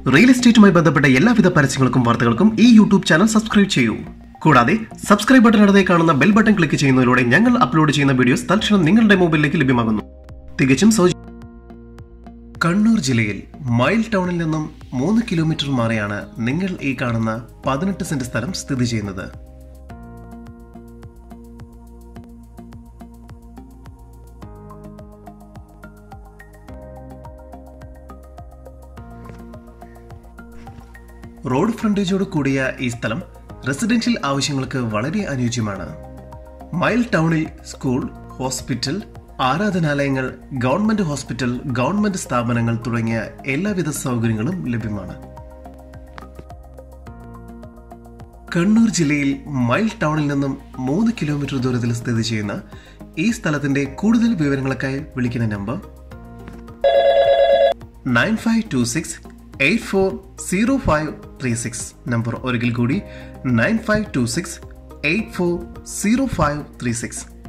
real എസ്റ്റേറ്റുമായി ബന്ധപ്പെട്ട എല്ലാവിധ പരസ്യങ്ങൾക്കും വാർത്തകൾക്കും ഈ യൂട്യൂബ് ചാനൽ സബ്സ്ക്രൈബ് ചെയ്യൂ കൂടാതെ സബ്സ്ക്രൈബ് ബട്ടൺ അടുത്തേ കാണുന്ന ബെൽ ബട്ടൺ ക്ലിക്ക് ചെയ്യുന്നതിലൂടെ ഞങ്ങൾ അപ്ലോഡ് ചെയ്യുന്ന വീഡിയോസ് തൽക്ഷണം നിങ്ങളുടെ മൊബൈലിലേക്ക് ലഭ്യമാകുന്നു തികച്ചും സൗജന്യം കണ്ണൂർ ജില്ലയിൽ മൈൽ ടൗണിൽ നിന്നും മൂന്ന് കിലോമീറ്റർ മാറിയാണ് നിങ്ങൾ ഈ കാണുന്ന പതിനെട്ട് സെന്റ് സ്ഥലം സ്ഥിതി ചെയ്യുന്നത് റോഡ് ഫ്രണ്ടേജോട് കൂടിയ ഈ സ്ഥലം റെസിഡൻഷ്യൽ ആവശ്യങ്ങൾക്ക് വളരെ അനുയോജ്യമാണ് മൈൽ ടൗണിൽ സ്കൂൾ ഹോസ്പിറ്റൽ ആരാധനാലയങ്ങൾ ഗവൺമെന്റ് ഹോസ്പിറ്റൽ ഗവൺമെന്റ് സ്ഥാപനങ്ങൾ തുടങ്ങിയ എല്ലാവിധ സൗകര്യങ്ങളും ലഭ്യമാണ് കണ്ണൂർ ജില്ലയിൽ മൈൽ ടൗണിൽ നിന്നും മൂന്ന് കിലോമീറ്റർ ദൂരത്തിൽ സ്ഥിതി ചെയ്യുന്ന ഈ സ്ഥലത്തിന്റെ കൂടുതൽ വിവരങ്ങൾക്കായി വിളിക്കുന്ന number nine five two six eight four zero five three six number ഒരിക്കൽ കൂടി nine five two six eight four zero five three six